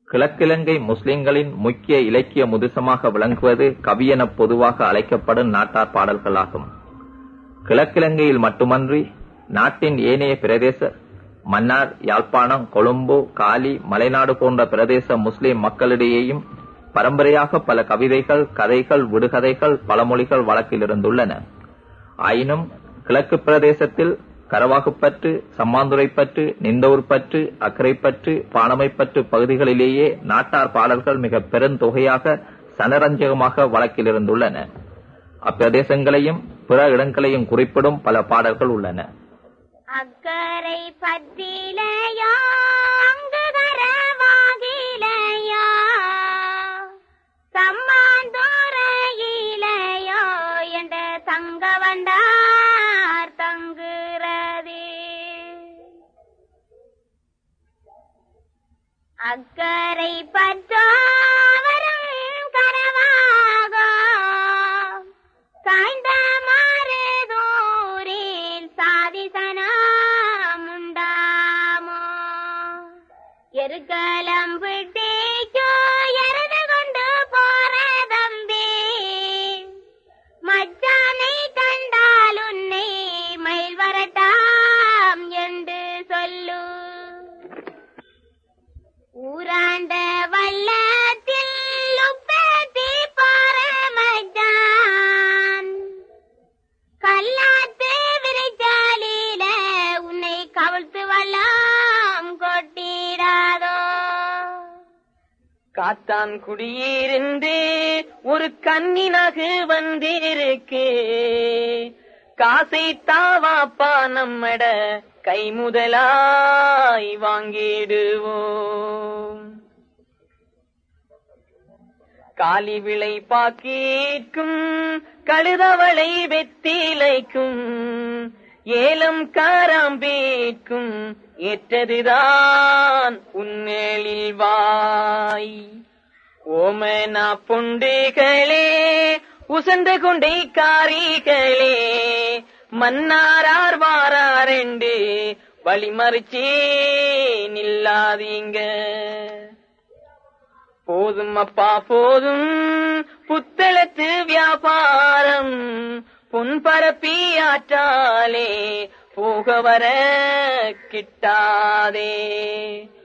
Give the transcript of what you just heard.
கிழக்கிழங்கை முஸ்லிம்களின் முக்கிய இலக்கிய முதுசமாக விளங்குவது கவி என பொதுவாக அழைக்கப்படும் நாட்டார் பாடல்களாகும் கிழக்கிழங்கையில் மட்டுமன்றி நாட்டின் ஏனைய பிரதேச மன்னார் யாழ்ப்பாணம் கொழும்பு காலி மலைநாடு போன்ற பிரதேச முஸ்லிம் மக்களிடையேயும் பரம்பரையாக பல கவிதைகள் கதைகள் விடுகதைகள் பழமொழிகள் வழக்கில் இருந்துள்ளன ஆயினும் கிழக்கு பிரதேசத்தில் கரவாகுப்பற்று சம்மாந்துரைப்பற்று நிந்தவூர்பற்று அக்கரைப்பற்று பாணமைப்பற்று பகுதிகளிலேயே நாட்டார் பாடல்கள் மிக பெருந்தொகையாக சனரஞ்சகமாக வழக்கில் இருந்துள்ளன அப்பிரதேசங்களையும் பிற இடங்களையும் குறிப்பிடும் பல பாடல்கள் உள்ளன அக்கரை பத்திலையோ அங்கு கரவாகிலையோ சம்மாந்துறையிலையோ என்ற சங்க வண்டார் தங்குறது அக்கரை பற்றோவரும் கரவாகோ சாய்ந்த மாறுதூரில் சாதிசனம் உண்டாமோ எருக்கலம் விட்டேக்கோ எருது கொண்டு போற தம்பி மச்சானை கண்டால் உன்னை மயில் வரட்டாம் என்று சொல்லு ஊராண்ட வல்லத்தில் உப்பேத்தி பாற மச்சான் கல்லாத்து விரைச்சாலில உன்னை கவிழ்த்து வல்லாம் கொட்டிடாதோ காத்தான் குடியிருந்து ஒரு கண்ணினகு வந்திருக்கு காசை தாவாப்பா நம்மட கை முதலாய் வாங்கிடுவோம் காலி விளை பாக்கீட்கும் கழுதவளை வெத்திலைக்கும் ஏலம் காராம்பேட்கும் ஏற்றதுதான் உன்னெழில் வாய் ஓமனா பொண்டுகளே உசந்து கொண்டே காரிகளே மன்னாரார் வாராரெண்டு வழிமறிச்சே நில்லாதீங்க போதும் அப்பா போதும் புத்தளத்து வியாபாரம் பொன் பரப்பி ஆற்றாலே போக வர கிட்டாதே